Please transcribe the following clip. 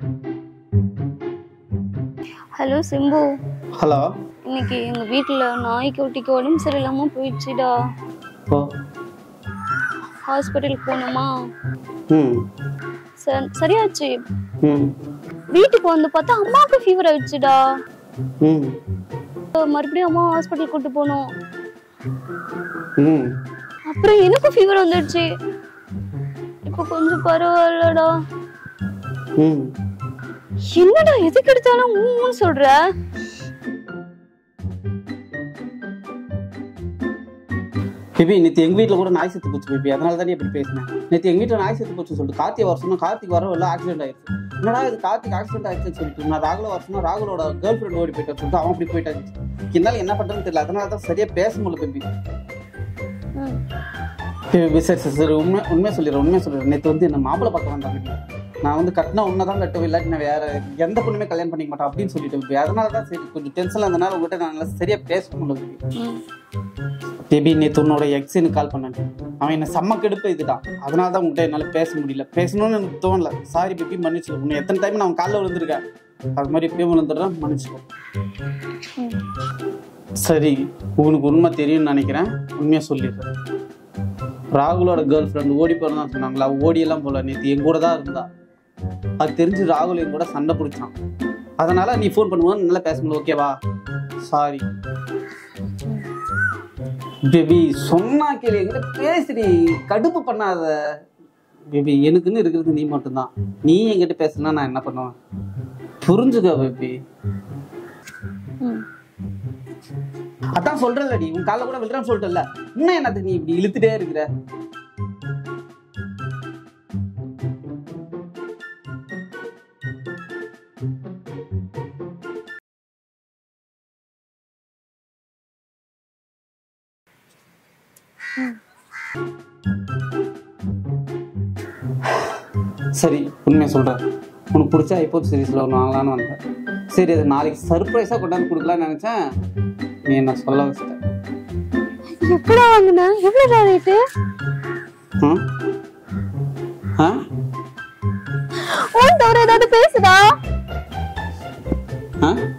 Hello Simbu hello இன்னைக்கு எங்க வீட்ல நாய்க்கு குட்டிக்கு உடம்பு சரியில்லாம போயிடுச்சுடா ஓ ஹாஸ்பிட்டலுக்கு போகணுமா ம் ச- சரியாச்சு ம் வீட்டுக்கு வந்து பார்த்தா அம்மாவுக்கு ஃபீவர் ஆயிடுச்சுடா ம் மறுபடியும் அம்மா ஹாஸ்பிட்டல் கூட்டு போனோம் ம் அப்புறம் எனக்கும் ஃபீவர் வந்துடுச்சு இப்போ கொஞ்சம் பரவாயில்லடா ம் என்னடா எதுக்கு எடுத்தாலும் ஊன்னு சொல்ற பேபி நேற்று எங்கள் வீட்டில் கூட நாய் செத்து போச்சு பேபி அதனால தானே இப்படி பேசினேன் நேற்று எங்கள் வீட்டில் நாய் செத்து போச்சு சொல்லிட்டு கார்த்திகை வர சொன்னா கார்த்திக் வர இல்லை ஆக்சிடென்ட் ஆயிடுச்சு என்னடா இது கார்த்திக் ஆக்சிடென்ட் ஆயிடுச்சுன்னு சொல்லிட்டு நான் ராகுல வர சொன்னா ராகுலோட கேர்ள் ஃப்ரெண்ட் ஓடி போயிட்டா சொல்லிட்டு அவன் அப்படி போயிட்டாச்சு என்னால் என்ன பண்ணுறதுன்னு தெரியல அதனால தான் சரியாக பேச முடியல பேபி ம். பேபி சரி சரி சரி உண்மை உண்மையை சொல்லிடுறேன் உண்மையை சொல்லிடுறேன் நேற்று வந்து என்ன மாப்பிள்ளை பார்க்க வந்தாங்க பேபி நான் வந்து கட்டினா உன்னை தான் கட்டுவேன் இல்லாட்டி நான் வேற எந்த பொண்ணுமே கல்யாணம் பண்ணிக்க மாட்டேன் அப்படின்னு சொல்லிட்டு பேபி அதனால தான் சரி கொஞ்சம் டென்ஷனில் இருந்தனால உங்கள்கிட்ட நான் நல்லா சரியாக பேச முடியல பேபி ம். பேபி நேற்று உன்னோட எக்ஸ் எனக்கு கால் பண்ணாங்க அவன் என்ன செம்ம கெடுப்பு இதுதான் அதனால தான் உங்கள்கிட்ட என்னால் பேச முடியல பேசணும்னு எனக்கு தோணல சாரி பேபி மன்னிச்சு உன்னை எத்தனை டைம் நான் காலில் விழுந்திருக்கேன் அது மாதிரி இப்பயும் விழுந்துடுறேன் மன்னிச்சுக்கோ ம். சரி உனக்கு உண்மை தெரியும்னு நினைக்கிறேன் உண்மையாக சொல்லிடுறேன் ராகுலோட கேர்ள் ஃப்ரெண்ட் ஓடி போகிறதா சொன்னாங்களா ஓடியெல்லாம் போல நேற்று என் கூட தான் இருந்தா அது தெரிஞ்சு ராகுல் என் கூட சண்டை பிடிச்சான் அதனால நீ ஃபோன் பண்ணும்போது நல்லா பேச முடியும் ஓகேவா சாரி பேபி சொன்னா கேளு என்கிட்ட பேசுடி கடுப்பு பண்ணாத பேபி எனக்குன்னு இருக்கிறது நீ மட்டும்தான் நீ என்கிட்ட பேசுனா நான் என்ன பண்ணுவேன் புரிஞ்சுக்க பேபி ம். அதான் சொல்றேன்லடி உன் காலை கூட விழுறேன்னு சொல்லிட்டல இன்னும் என்னது நீ இப்படி இழுத்துட்டே இருக்கிற சரி உண்மையை சொல்றேன் உனக்கு பிடிச்ச ஐபோன் சீரீஸ்ல ஒன்று வாங்கலான்னு வந்தேன் சரி அது நாளைக்கு சர்ப்ரைஸாக கொண்டாந்து கொடுக்கலான்னு நினைச்சேன் நீ என்ன சொல்ல வச்சிட்ட எப்படா வாங்கின எவ்வளோடா ரேட்டு ம்? ஆ உன் தவிர ஏதாவது பேசுடா ஆ